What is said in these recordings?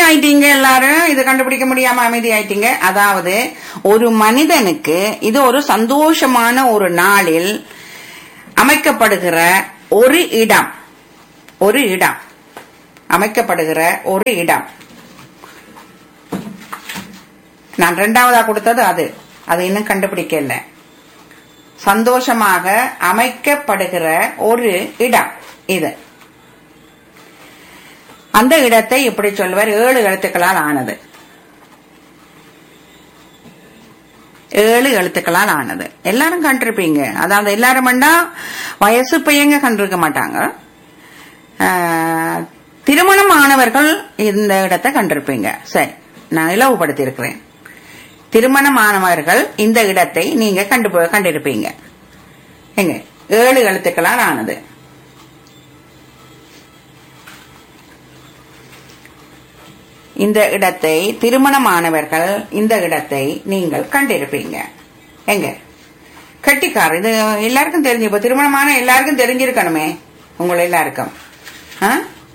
ஆயிட்டீங்க எல்லாரும் இது கண்டுபிடிக்க முடியாம அமைதி ஆயிட்டீங்க அதாவது ஒரு மனிதனுக்கு இது ஒரு சந்தோஷமான ஒரு நாளில் அமைக்கப்படுகிற ஒரு இடம் ஒரு இடம் அமைக்கப்படுகிற ஒரு இடம் நான் ரெண்டாவதா கொடுத்தது அது அது இன்னும் கண்டுபிடிக்கல சந்தோஷமாக அமைக்கப்படுகிற ஒரு இடம் இது அந்த இடத்தை இப்படி சொல்வர் ஏழு எழுத்துக்களால் ஆனது ஏழு எழுத்துக்களால் ஆனது எல்லாரும் கண்டிருப்பீங்க அதாவது எல்லாரும் வேண்டா வயசு பையங்க கண்டிருக்க மாட்டாங்க ஆஹ், திருமணம் ஆனவர்கள் இந்த இடத்தை கண்டிருப்பீங்க சரி நான் இலவுபடுத்தி இருக்கிறேன் திருமணமானவர்கள் இந்த இடத்தை நீங்க கண்டு கண்டிருப்பீங்க எங்க ஏழு எழுத்துக்களால் ஆனது இந்த இடத்தை திருமணமானவர்கள் இந்த இடத்தை நீங்கள் கண்டிருப்பீங்க எங்க கட்டிக்கார் இது எல்லாருக்கும் தெரிஞ்சு இப்ப திருமணமான எல்லாருக்கும் தெரிஞ்சிருக்கணுமே உங்களை எல்லாருக்கும் ஆ?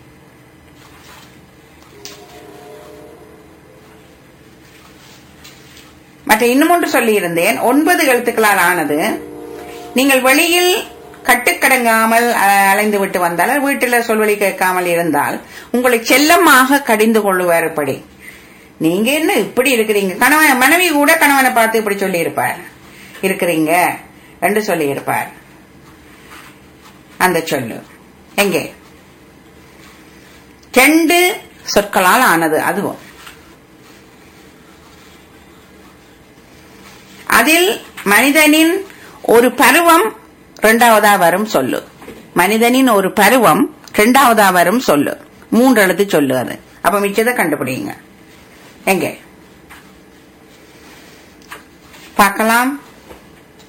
மற்ற இன்னும் ஒன்று சொல்லியிருந்தேன் ஒன்பது எழுத்துக்களால் ஆனது நீங்கள் வெளியில் கட்டுக்கடங்காமல் அஹ், அலைந்து விட்டு வந்தால் வீட்டில் சொல்வழி கேட்காமல் இருந்தால் உங்களை செல்லமாக கடிந்து கொள்ளுவார் இப்படி நீங்க என்ன இப்படி இருக்கிறீங்க கணவன் மனைவி கூட கணவனை பார்த்து இப்படி சொல்லி இருப்பார் இருக்கிறீங்க என்று சொல்லி இருப்பார் அந்த சொல்லு எங்கே ரெண்டு சொற்களால் ஆனது அதுவும் அதில் மனிதனின் ஒரு பருவம் இரண்டாவதா வரும் சொல்லு மனிதனின் ஒரு பருவம் இரண்டாவதா வரும் சொல்லு மூன்று எழுத்து சொல்லு அது அப்ப மிச்சத்தை கண்டுபிடிங்க எங்க பார்க்கலாம்